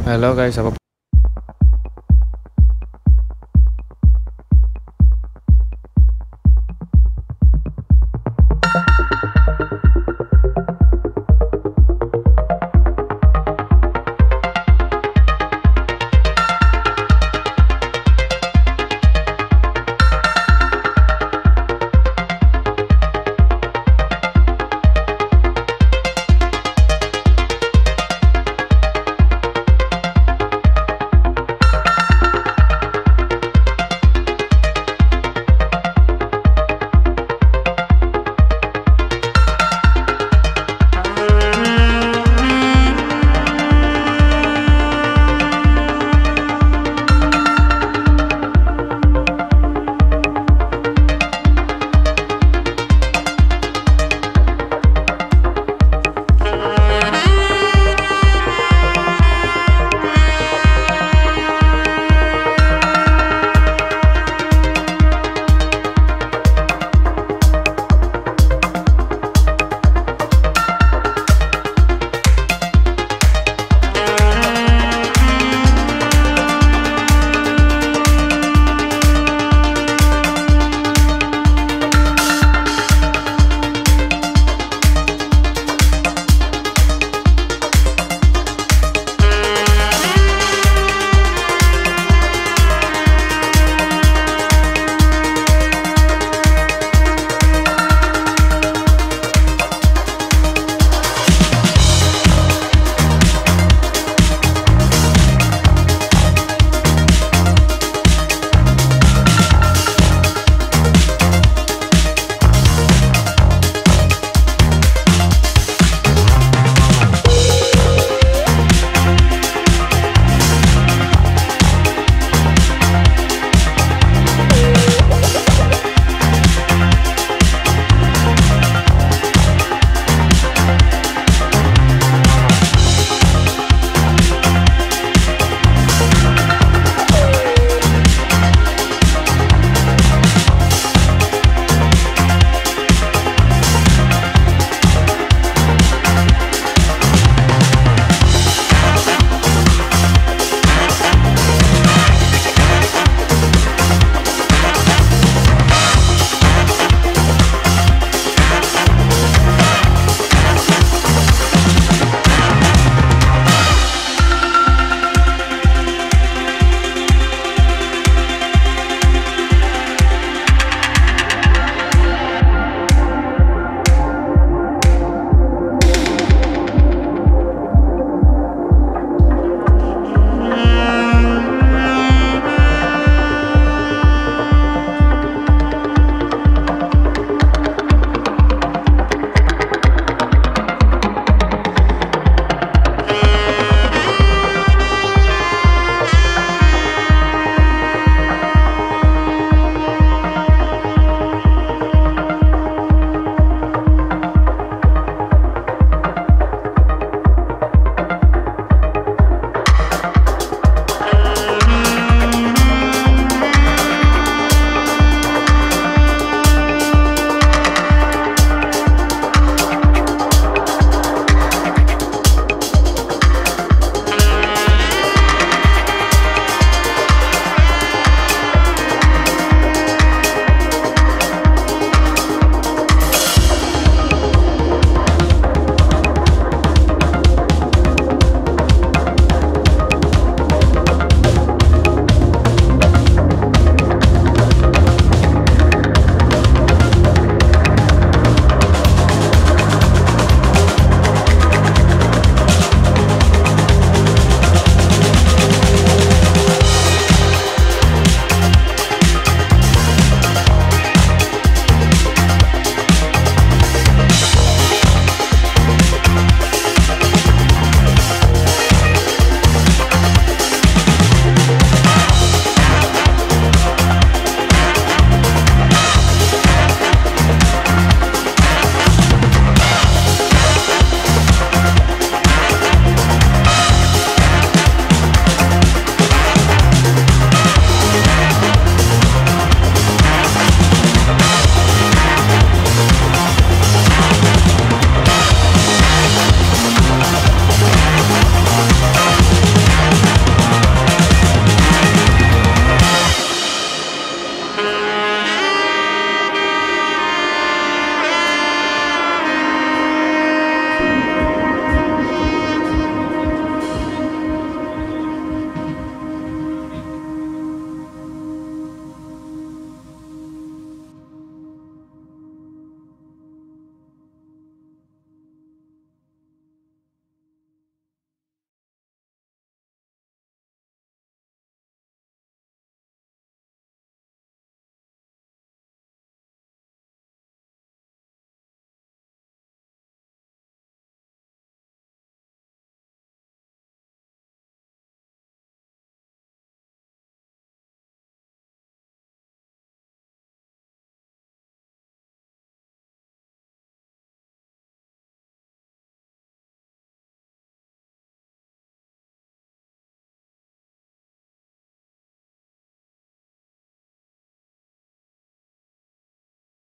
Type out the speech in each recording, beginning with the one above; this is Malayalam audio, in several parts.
ഹലോ ഗൈസ് അപ്പോൾ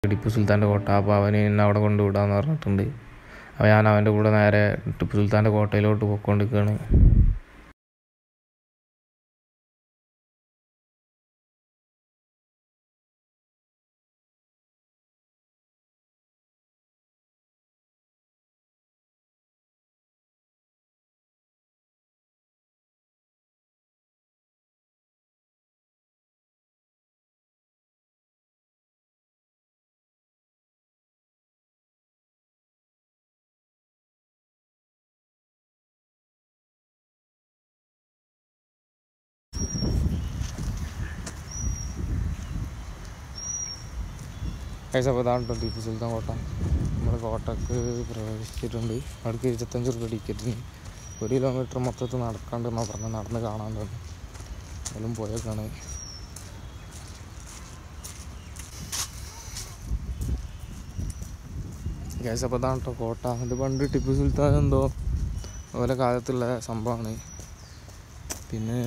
ടിപ്പു സുൽത്താൻ്റെ കോട്ട അപ്പോൾ അവന് എന്നെ അവിടെ കൊണ്ടുവിടാന്ന് പറഞ്ഞിട്ടുണ്ട് അപ്പോൾ ഞാൻ അവൻ്റെ കൂടെ നേരെ ടിപ്പു സുൽത്താൻ്റെ കോട്ടയിലോട്ട് പോയിക്കൊണ്ടിരിക്കുകയാണ് ഗൈസ് അപ്പോൾ ഇതാണ് കേട്ടോ ടിപ്പു സുൽത്താൻ കോട്ട നമ്മൾ കോട്ടക്ക് പ്രവേശിച്ചിട്ടുണ്ട് അവിടേക്ക് ഇരുപത്തഞ്ച് റുപ്യ ടിക്കറ്റിന് ഒരു കിലോമീറ്റർ മൊത്തത്തിൽ നടക്കാണ്ട് എന്നാ പറഞ്ഞത് നടന്ന് കാണാണ്ട് അതിലും പോയേക്കാണ് ഗൈസ് അപ്പോൾ ഇതാണ് കേട്ടോ കോട്ട ഇത് പണ്ട് ടിപ്പു സുൽത്താൻ എന്തോ ഓരോ കാലത്തുള്ള സംഭവമാണ് പിന്നെ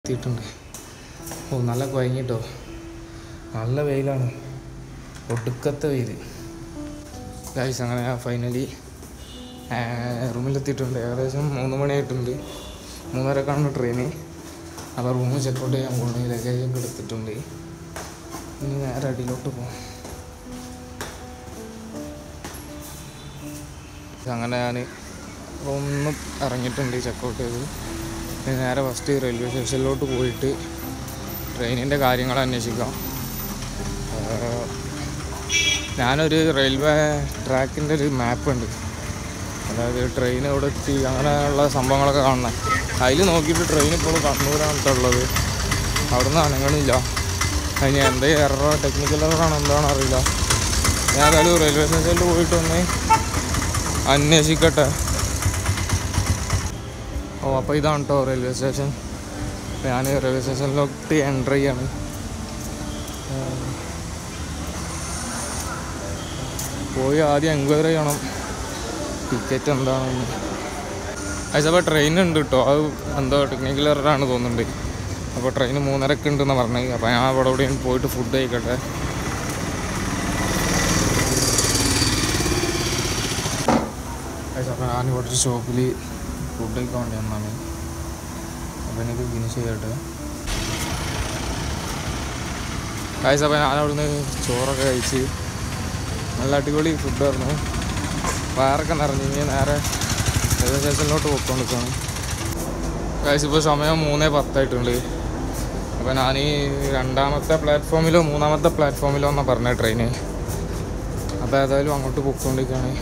എത്തിയിട്ടുണ്ട് ഓ നല്ല കുഴങ്ങിട്ടോ നല്ല വെയിലാണ് ഒടുക്കത്തെ വെയിൽ ഗൈസ് അങ്ങനെ ഞാൻ ഫൈനലി റൂമിലെത്തിയിട്ടുണ്ട് ഏകദേശം മൂന്ന് മണിയായിട്ടുണ്ട് മൂന്നരക്കാണ് ട്രെയിന് അപ്പോൾ റൂം ചെക്കൗട്ട് ചെയ്യാൻ പോകുന്നത് ലഗേജ് ഒക്കെ എടുത്തിട്ടുണ്ട് ഇനി നേരെ അടിയിലോട്ട് പോകാം അങ്ങനെ ഞാൻ റൂമിൽ നിന്ന് ഇറങ്ങിയിട്ടുണ്ട് ചെക്കൗട്ട് ചെയ്ത് ഇനി നേരെ ഫസ്റ്റ് റെയിൽവേ സ്റ്റേഷനിലോട്ട് പോയിട്ട് ട്രെയിനിൻ്റെ കാര്യങ്ങൾ അന്വേഷിക്കാം ആഹ് ഞാനൊരു റെയിൽവേ ട്രാക്കിൻ്റെ ഒരു മാപ്പ് ഉണ്ട് അതായത് ട്രെയിൻ ഇവിടെ എത്തി അങ്ങനെയുള്ള സംഭവങ്ങളൊക്കെ കാണണം അതിൽ നോക്കിയിട്ട് ട്രെയിൻ ഇപ്പോൾ കണ്ണൂരാണ് ട്ടോ ഉള്ളത് അവിടെ നിന്ന് അനങ്ങണില്ല അതിന് എന്താ എററോ ടെക്നിക്കൽ എററാണോ എന്താണോ അറിയില്ല ഞാൻ ഏതായാലും റെയിൽവേ സ്റ്റേഷനിൽ പോയിട്ട് ഒന്ന് അന്വേഷിക്കട്ടെ ഓ അപ്പോൾ ഇതാണ് കേട്ടോ റെയിൽവേ സ്റ്റേഷൻ ഞാൻ റെയിൽവേ സ്റ്റേഷനിലോട്ട് എൻ്റർ ചെയ്യാണ് ആഹ് പോയി ആദ്യം എൻക്വയറി ചെയ്യണം ടിക്കറ്റ് എന്താണെന്ന് അപ്പോൾ ട്രെയിൻ ഉണ്ട് കേട്ടോ അത് എന്തോ ടെക്നിക്കൽ എററാണ് തോന്നുന്നുണ്ട് അപ്പോൾ ട്രെയിൻ മൂന്നരക്ക് ഉണ്ടെന്ന് പറഞ്ഞത് അപ്പോൾ ഞാൻ അവിടെ എവിടെയും പോയിട്ട് ഫുഡ് കഴിക്കട്ടെ അപ്പോൾ ഞാനിവിടെ ഒരു ഷോപ്പിൽ ഫുഡ് കഴിക്കാൻ വേണ്ടി വന്നാണ് അപ്പോൾ എനിക്ക് ഫിനിഷ് ചെയ്യട്ടെ കാഴ്ച അപ്പോൾ ഞാൻ അവിടുന്ന് ചോറൊക്കെ കഴിച്ച് നല്ല അടിപൊളി ഫുഡായിരുന്നു വയറൊക്കെ നിറഞ്ഞ് ഇനി നേരെ റെയിൽവേ സ്റ്റേഷനിലോട്ട് പോയിക്കൊണ്ടിരിക്കുകയാണ് കാഴ്ച ഇപ്പോൾ സമയം മൂന്നേ പത്തായിട്ടുണ്ട് അപ്പോൾ ഞാൻ ഈ രണ്ടാമത്തെ പ്ലാറ്റ്ഫോമിലോ മൂന്നാമത്തെ പ്ലാറ്റ്ഫോമിലോ എന്നാണ് പറഞ്ഞ ട്രെയിന് അപ്പോൾ ഏതായാലും അങ്ങോട്ട് പോയിക്കൊണ്ടിരിക്കുകയാണ്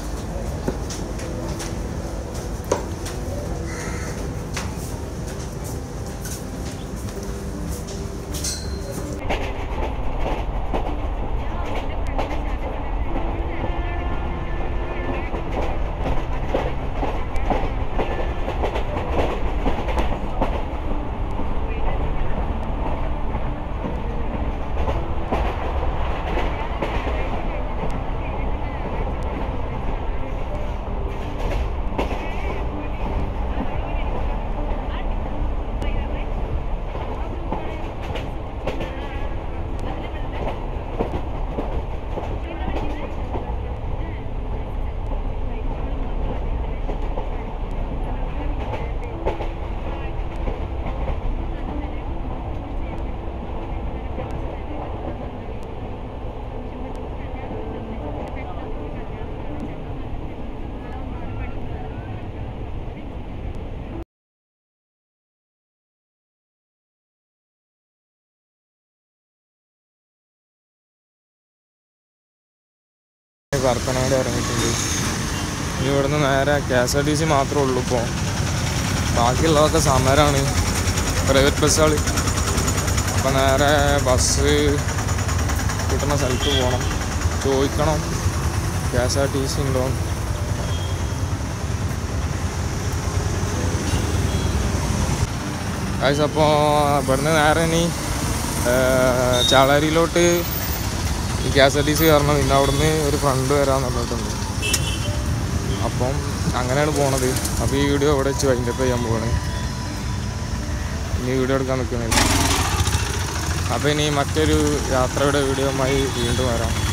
പരപ്പനങ്ങാടി ഇറങ്ങിയിട്ടുണ്ട് ഇനി ഇവിടുന്ന് നേരെ K S R T C മാത്രമേ ഉള്ളൂ ഇപ്പോൾ ബാക്കിയുള്ളതൊക്കെ സമരമാണ് പ്രൈവറ്റ് ബസ്സുകൾ അപ്പം നേരെ ബസ് കിട്ടുന്ന സ്ഥലത്ത് പോകണം ചോദിക്കണം K S R T C ഉണ്ടോ കാശ് അപ്പോൾ ഇവിടുന്ന് നേരെ ഇനി ഏർ, ചാളാരിയിലോട്ട് ഈ K S R T C കയറണം പിന്നെ അവിടുന്ന് ഒരു ഫ്രണ്ട് വരാമെന്ന് പറഞ്ഞിട്ടുണ്ട് അപ്പം അങ്ങനെയാണ് പോണത് അപ്പോൾ ഈ വീഡിയോ ഇവിടെ വെച്ച് വൈൻഡപ്പ് ചെയ്യാൻ പോവാണ് ഇനി വീഡിയോ എടുക്കാൻ നിൽക്കുന്നില്ല അപ്പോൾ ഇനി മറ്റൊരു യാത്രയുടെ വീഡിയോയുമായി വീണ്ടും വരാം